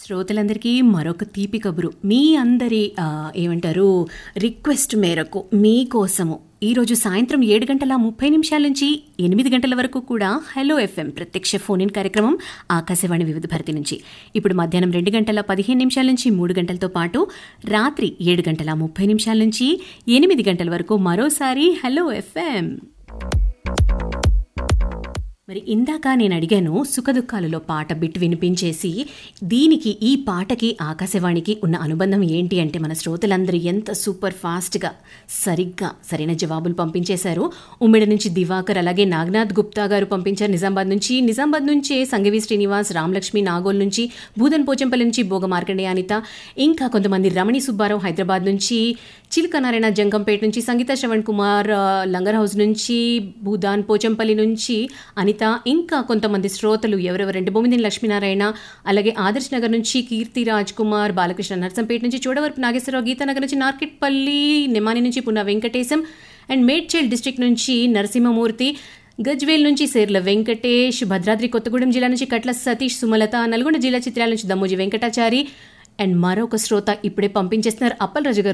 శ్రోతలందరికీ మరొక తీపి కబురు మీ అందరి ఆ, ఏమంటారు రిక్వెస్ట్ మేరకు మీకోసము ఈరోజు సాయంత్రం ఏడు గంటల ముప్పై నిమిషాల నుంచి ఎనిమిది గంటల వరకు కూడా హలో ఎఫ్ఎం ప్రత్యక్ష ఫోన్ ఇన్ కార్యక్రమం ఆకాశవాణి వివిధ భారతి నుంచి ఇప్పుడు మధ్యాహ్నం రెండు గంటల పదిహేను నిమిషాల నుంచి మూడు గంటలతో పాటు రాత్రి ఏడు గంటల ముప్పై నిమిషాల నుంచి ఎనిమిది గంటల వరకు మరోసారి హలో ఎఫ్ఎం మరి ఇందాక నేను అడిగాను సుఖదుఖాలలో పాట బిట్ వినిపించేసి దీనికి ఈ పాటకి ఆకాశవాణికి ఉన్న అనుబంధం ఏంటి అంటే మన శ్రోతలందరూ ఎంత సూపర్ ఫాస్ట్గా సరిగ్గా సరైన జవాబులు పంపించేశారు ఉమ్మిడి నుంచి దివాకర్ అలాగే నాగనాథ్ గుప్తా గారు పంపించారు నిజామాబాద్ నుంచి నిజామాబాద్ నుంచే సంగవి శ్రీనివాస్ రామలక్ష్మి నాగోల్ నుంచి భూదన్ పోచంపల్లి నుంచి భోగ మార్కండే అనిత ఇంకా కొంతమంది రమణి సుబ్బారావు హైదరాబాద్ నుంచి చిలుక నారాయణ జంగంపేట నుంచి సంగీత శ్రవణ్ కుమార్ ఆ, లంగర్ హౌస్ నుంచి భూదాన్ పోచంపల్లి నుంచి అనిత ఇంకా కొంతమంది శ్రోతలు ఎవరెవరంటే బొమ్మిదిని లక్ష్మీనారాయణ అలాగే ఆదర్శ్ నగర్ నుంచి కీర్తి రాజ్ కుమార్ బాలకృష్ణ నర్సంపేట నుంచి చూడవరపు నాగేశ్వరరావు గీతానగర్ నుంచి నార్కెట్పల్లి నిమాని నుంచి పున్న వెంకటేశం అండ్ మేడ్చల్ డిస్ట్రిక్ట్ నుంచి నరసింహమూర్తి గజ్వేల్ నుంచి సేర్ల వెంకటేష్ భద్రాద్రి కొత్తగూడెం జిల్లా నుంచి కట్ల సతీష్ సుమలత నల్గొండ జిల్లా చిత్రాల నుంచి దమ్మోజి వెంకటాచారి అండ్ మరొక శ్రోత ఇప్పుడే పంపించేస్తున్నారు అప్పలరాజు గారు